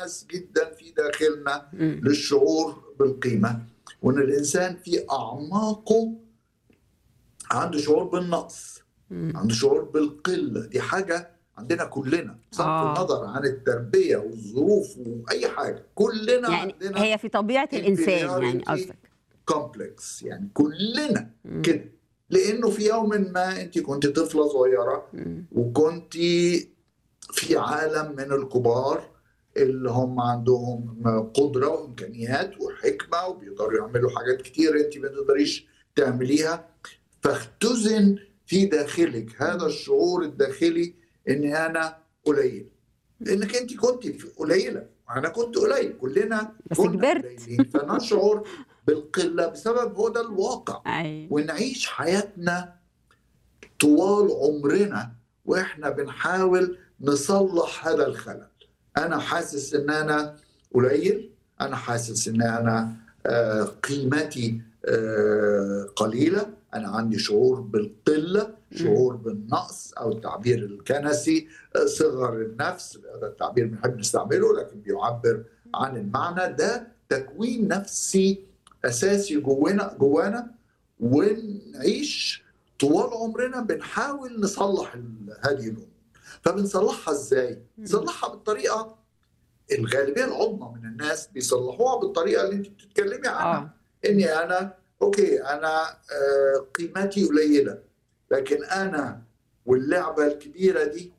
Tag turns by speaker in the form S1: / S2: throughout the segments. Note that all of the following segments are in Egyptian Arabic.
S1: حساس جدا في داخلنا للشعور بالقيمه وان الانسان في اعماقه عنده شعور بالنقص عنده شعور بالقله دي حاجه عندنا كلنا بصرف
S2: آه.
S1: النظر عن التربيه والظروف واي حاجه كلنا
S2: يعني
S1: عندنا
S2: هي في طبيعه الانسان يعني
S1: inferiority
S2: قصدك
S1: كومبلكس يعني كلنا كده لانه في يوم ما انت كنت طفله صغيره وكنت في عالم من الكبار اللي هم عندهم قدره وامكانيات وحكمه وبيقدروا يعملوا حاجات كتير انت ما تقدريش تعمليها فاختزن في داخلك هذا الشعور الداخلي اني انا قليل لانك انت كنت قليله وانا كنت قليل كلنا
S2: بس
S1: كنا
S2: كبرت.
S1: قليلين فنشعر بالقله بسبب هو ده الواقع
S2: ايوه
S1: ونعيش حياتنا طوال عمرنا واحنا بنحاول نصلح هذا الخلل انا حاسس ان انا قليل انا حاسس ان انا آه، قيمتي آه، قليله انا عندي شعور بالقله شعور بالنقص او التعبير الكنسي آه، صغر النفس هذا التعبير بنحب نستعمله لكن بيعبر عن المعنى ده تكوين نفسي اساسي جوانا جوانا ونعيش طوال عمرنا بنحاول نصلح ال- هذه الامور فبنصلحها ازاي؟ نصلحها بالطريقه الغالبيه العظمى من الناس بيصلحوها بالطريقه اللي انت بتتكلمي عنها
S2: اه
S1: اني انا اوكي انا آه، قيمتي قليله لكن انا واللعبه الكبيره دي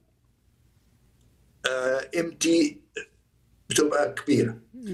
S1: آه، قيمتي بتبقى كبيره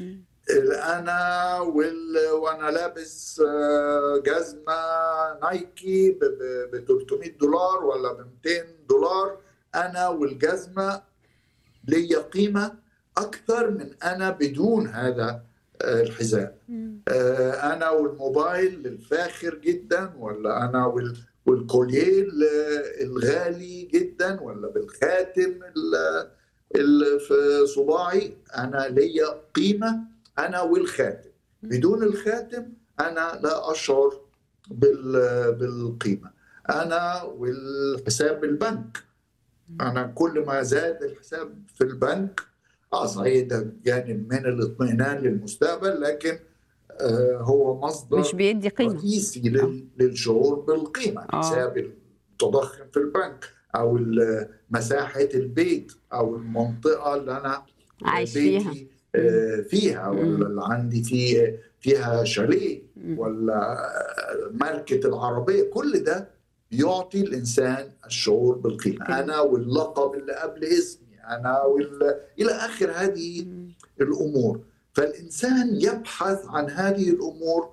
S1: انا وال... وانا لابس آه، جزمه نايكي ب ب- ب 300 دولار ولا ب 200 دولار انا والجزمه ليا قيمه اكثر من انا بدون هذا آه، الحذاء آه، انا والموبايل الفاخر جدا ولا انا وال والكوليه ال- الغالي جدا ولا بالخاتم ال- اللي في صباعي انا ليا قيمه انا والخاتم بدون الخاتم انا لا اشعر بال- بالقيمه انا والحساب البنك انا كل ما زاد الحساب في البنك اه صحيح ده جانب من الاطمئنان للمستقبل لكن آه هو مصدر
S2: مش بيدي قيمه
S1: رئيسي لل- للشعور بالقيمه
S2: آه.
S1: الحساب المتضخم في البنك او ال- مساحه البيت او المنطقه اللي انا
S2: عايش فيها
S1: بيتي آه، فيها ولا اللي عندي في فيها شاليه ولا ماركه العربيه كل ده يعطي الانسان الشعور بالقيمه
S2: قيمة.
S1: انا واللقب اللي قبل اسمي انا وال... الى اخر هذه الامور فالانسان يبحث عن هذه الامور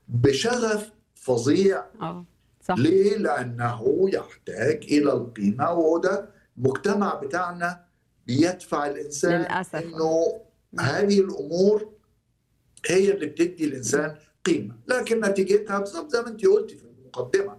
S1: بشغف فظيع
S2: اه صح
S1: ليه؟ لأنه يحتاج إلى القيمة وده المجتمع بتاعنا بيدفع الإنسان
S2: للأسف.
S1: إنه هذه الأمور هي اللي بتدي الإنسان قيمة لكن نتيجتها بالظبط زي ما أنت قلتي في المقدمة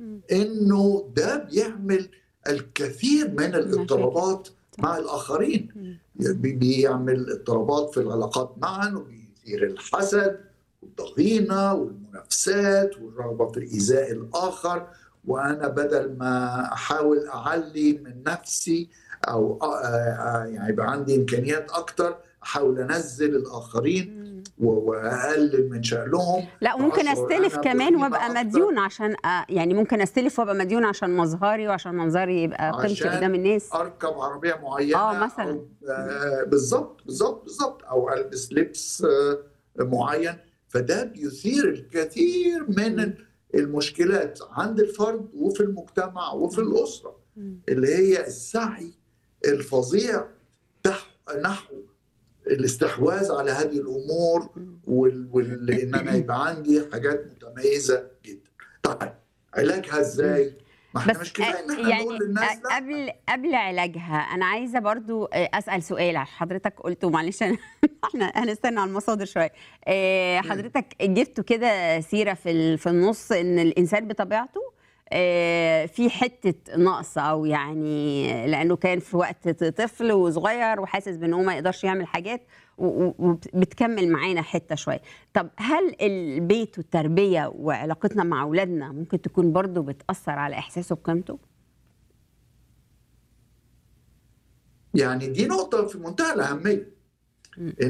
S1: إنه ده بيعمل الكثير من الاضطرابات مع الآخرين بي- بيعمل اضطرابات في العلاقات معا وبيثير الحسد والضغينة والمنافسات والرغبة في إيذاء الآخر وأنا بدل ما أحاول أعلي من نفسي أو أ- أ- يعني يبقى عندي إمكانيات أكتر أحاول أنزل الآخرين و- وأقلل من شأنهم
S2: لا وممكن
S1: وأشعر
S2: استلف
S1: أنا
S2: كمان
S1: بقيمة
S2: وابقى
S1: أكتر.
S2: مديون عشان أ... يعني ممكن استلف وابقى مديون عشان مظهري وعشان منظري يبقى قيمتي
S1: عشان
S2: قدام الناس
S1: اركب عربيه معينه
S2: آه، مثلاً.
S1: أو آه، بالظبط بالظبط بالظبط او البس لبس آه، معين فده بيثير الكثير من المشكلات عند الفرد وفي المجتمع وفي الاسره اللي هي السعي الفظيع تح- نحو الاستحواذ على هذه الامور وال- وال- ان انا يبقى عندي حاجات متميزه جدا. طيب علاجها ازاي؟ ما احنا
S2: بس
S1: مش كفايه ان
S2: أ-
S1: احنا
S2: يعني
S1: نقول للناس
S2: أ-
S1: لا
S2: قبل قبل علاجها انا عايزه برضو آه، اسال سؤال حضرتك قلته معلش أنا- احنا هنستنى على المصادر شويه آه، حضرتك جبتوا كده سيره في ال- في النص ان الانسان بطبيعته آه، في حته نقص او يعني لانه كان في وقت طفل وصغير وحاسس بان هو ما يقدرش يعمل حاجات و- و- وبتكمل معانا حته شويه طب هل البيت والتربيه وعلاقتنا مع اولادنا ممكن تكون برضو بتاثر على احساسه بقيمته
S1: يعني دي نقطة في منتهى الأهمية ان